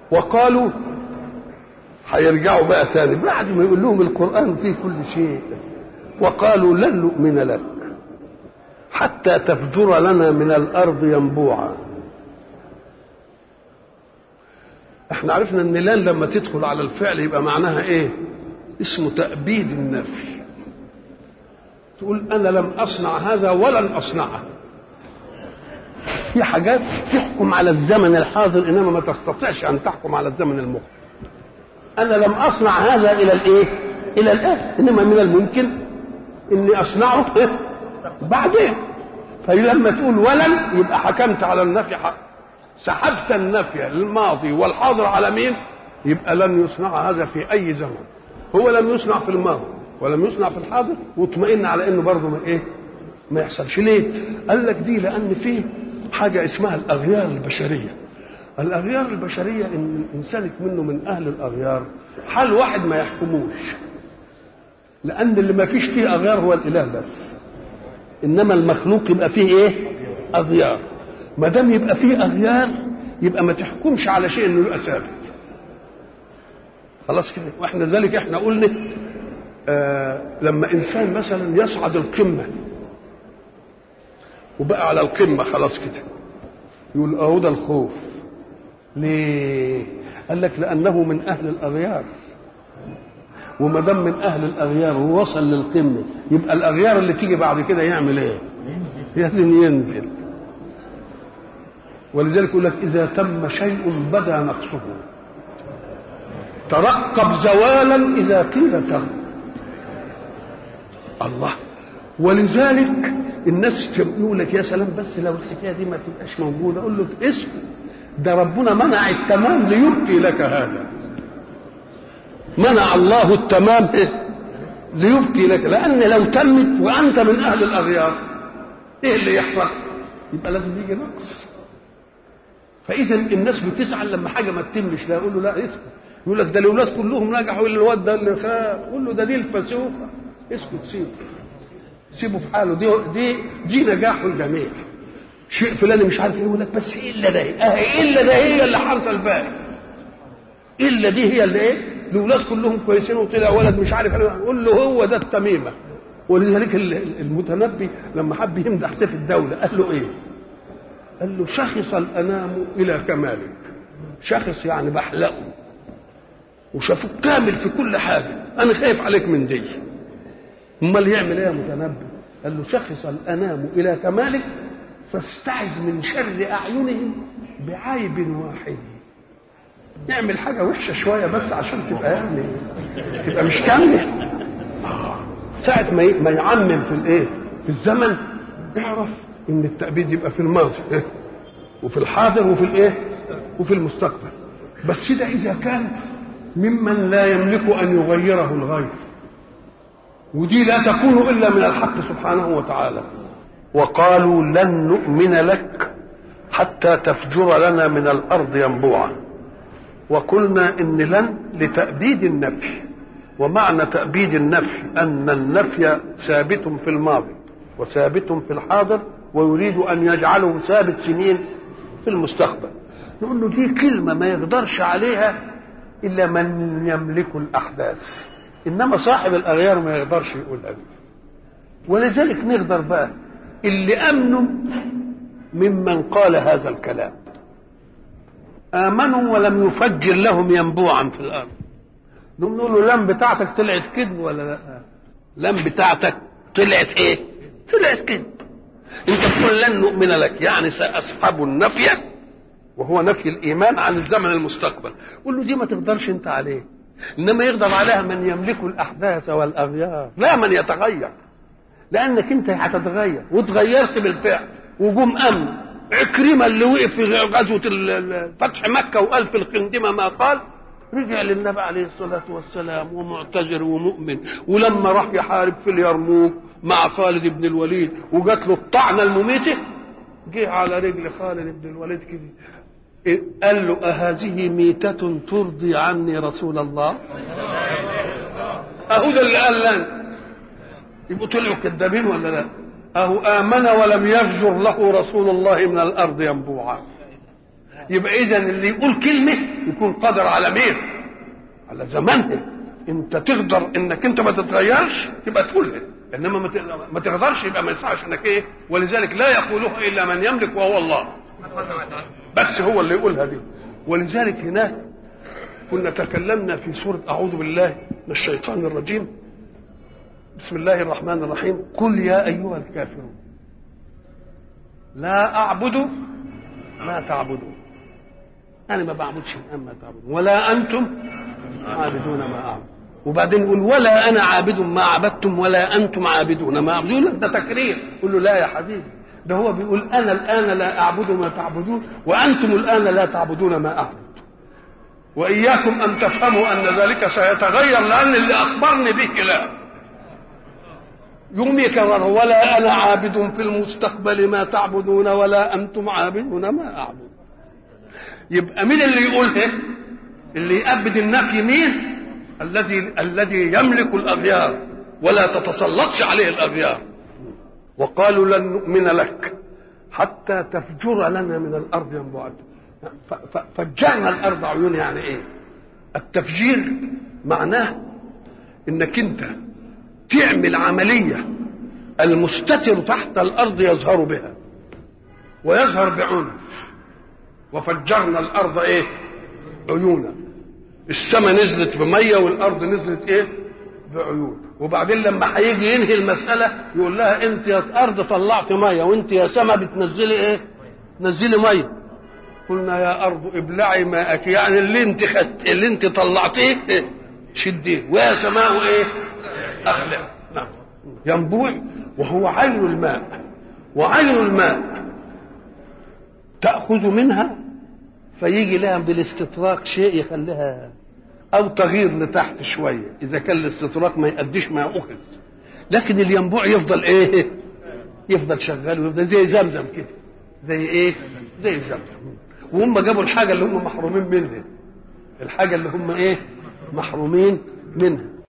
وقالوا هيرجعوا بقى تاني بعد ما يقول لهم القرآن فيه كل شيء وقالوا لن نؤمن لك حتى تفجر لنا من الأرض ينبوعا احنا عرفنا ان لن لما تدخل على الفعل يبقى معناها ايه اسمه تأبيد النفي تقول انا لم اصنع هذا ولن اصنعه في حاجات تحكم على الزمن الحاضر انما ما تستطيعش ان تحكم على الزمن المقبل انا لم اصنع هذا الى الايه الى الان انما من الممكن اني اصنعه بعدين فلما تقول ولن يبقى حكمت على النفي حق سحبت النفي الماضي والحاضر على مين يبقى لن يصنع هذا في اي زمن هو لم يصنع في الماضي ولم يصنع في الحاضر واطمئن على انه برضه ما ايه ما يحصلش ليه قال لك دي لان فيه حاجه اسمها الاغيار البشريه الاغيار البشريه ان الانسان منه من اهل الاغيار حال واحد ما يحكموش لان اللي ما فيش فيه اغيار هو الاله بس انما المخلوق يبقى فيه ايه اغيار ما دام يبقى فيه اغيار يبقى ما تحكمش على شيء انه يبقى ثابت خلاص كده واحنا ذلك احنا قلنا آه لما انسان مثلا يصعد القمه وبقى على القمه خلاص كده يقول اهو ده الخوف ليه قال لك لانه من اهل الاغيار وما دام من اهل الاغيار ووصل للقمه يبقى الاغيار اللي تيجي بعد كده يعمل ايه لازم ينزل ولذلك يقول لك اذا تم شيء بدا نقصه ترقب زوالا اذا قيل تم الله ولذلك الناس يقول لك يا سلام بس لو الحكايه دي ما تبقاش موجوده اقول له اسكت ده ربنا منع التمام ليبقي لك هذا منع الله التمام إيه؟ ليبقي لك لان لو تمت وانت من اهل الاغيار ايه اللي يحصل يبقى لازم يجي نقص فاذا الناس بتزعل لما حاجه ما تتمش لا يقول له لا اسكت يقول لك ده الاولاد كلهم نجحوا الا الواد ده اللي خاف قول له ده دي الفسوقه اسكت سيبه سيبه في حاله دي دي دي نجاح الجميع شيء فلاني مش عارف يقول لك بس الا ده اه الا ده هي اللي حرص الباقي الا دي هي اللي ايه الاولاد كلهم كويسين وطلع ولد مش عارف قول له هو ده التميمه ولذلك المتنبي لما حب يمدح سيف الدوله قال له ايه؟ قال له شخص الانام الى كمالك شخص يعني بحلقه وشافوك كامل في كل حاجه انا خايف عليك من دي امال يعمل ايه يا متنبي قال له شخص الانام الى كمالك فاستعذ من شر اعينهم بعيب واحد يعمل حاجه وحشه شويه بس عشان تبقى يعني تبقى مش كامله ساعه ما ما يعمم في الايه في الزمن اعرف ان التأبيد يبقى في الماضي وفي الحاضر وفي الايه وفي المستقبل بس ده اذا كان ممن لا يملك ان يغيره الغير ودي لا تكون الا من الحق سبحانه وتعالى وقالوا لن نؤمن لك حتى تفجر لنا من الارض ينبوعا وقلنا ان لن لتأبيد النفي ومعنى تأبيد النفي ان النفي ثابت في الماضي وثابت في الحاضر ويريد ان يجعله ثابت سنين في المستقبل نقول له دي كلمه ما يقدرش عليها الا من يملك الاحداث انما صاحب الاغيار ما يقدرش يقولها دي ولذلك نقدر بقى اللي امنوا ممن قال هذا الكلام امنوا ولم يفجر لهم ينبوعا في الارض نقول له لم بتاعتك طلعت كذب ولا لا لم بتاعتك طلعت ايه طلعت كذب انت تقول لن نؤمن لك يعني ساسحب النفي وهو نفي الايمان عن الزمن المستقبل قول له دي ما تقدرش انت عليه انما يقدر عليها من يملك الاحداث والاغيار لا من يتغير لانك انت هتتغير وتغيرت بالفعل وجم امن عكرمه اللي وقف في غزوه فتح مكه وقال في الخندمه ما قال رجع للنبي عليه الصلاة والسلام ومعتذر ومؤمن ولما راح يحارب في اليرموك مع خالد بن الوليد وجات له الطعنة المميتة جه على رجل خالد بن الوليد كده قال له أهذه ميتة ترضي عني رسول الله أهو ده اللي قال لنا يبقوا طلعوا كذابين ولا لا أهو آمن ولم يفجر له رسول الله من الأرض ينبوعا يبقى اذا اللي يقول كلمه يكون قادر على مين على زمانها انت تقدر انك انت ما تتغيرش يبقى تقولها انما ما ت- ما تقدرش يبقى ما ينفعش انك ايه ولذلك لا يقولها الا من يملك وهو الله بس هو اللي يقولها دي ولذلك هناك كنا تكلمنا في سورة أعوذ بالله من الشيطان الرجيم بسم الله الرحمن الرحيم قل يا أيها الكافرون لا أعبد ما تعبدون أنا ما بعبدش الآن ما تعبدون ولا أنتم عابدون ما أعبد وبعدين يقول ولا أنا عابد ما عبدتم ولا أنتم عابدون ما أعبدون ده تكرير يقول له لا يا حبيبي ده هو بيقول أنا الآن لا أعبد ما تعبدون وأنتم الآن لا تعبدون ما أعبد وإياكم أن تفهموا أن ذلك سيتغير لأن اللي أخبرني به لا يوم يكرر ولا أنا عابد في المستقبل ما تعبدون ولا أنتم عابدون ما أعبد يبقى مين اللي يقولها اللي يأبد النفي مين الذي الذي يملك الأغيار ولا تتسلطش عليه الأغيار وقالوا لن نؤمن لك حتى تفجر لنا من الأرض ينبوعا ف- ف- فجرنا الأرض عيون يعني إيه التفجير معناه انك انت تعمل عملية المستتر تحت الأرض يظهر بها ويظهر بعنف وفجرنا الأرض إيه عيونا السماء نزلت بمية والأرض نزلت إيه بعيون وبعدين لما هيجي ينهي المسألة يقول لها أنت يا أرض طلعت مية وأنت يا سماء بتنزلي إيه نزلي مية قلنا يا أرض ابلعي ماءك يعني اللي أنت خدت اللي أنت طلعتيه إيه؟ شديه ويا سماء إيه أخلع نعم ينبوع وهو عين الماء وعين الماء تأخذ منها فيجي لها بالاستطراق شيء يخليها أو تغيير لتحت شوية إذا كان الاستطراق ما يأديش ما أخذ لكن الينبوع يفضل إيه يفضل شغال ويفضل زي زمزم كده زي إيه زي زمزم وهم جابوا الحاجة اللي هم محرومين منها الحاجة اللي هم إيه محرومين منها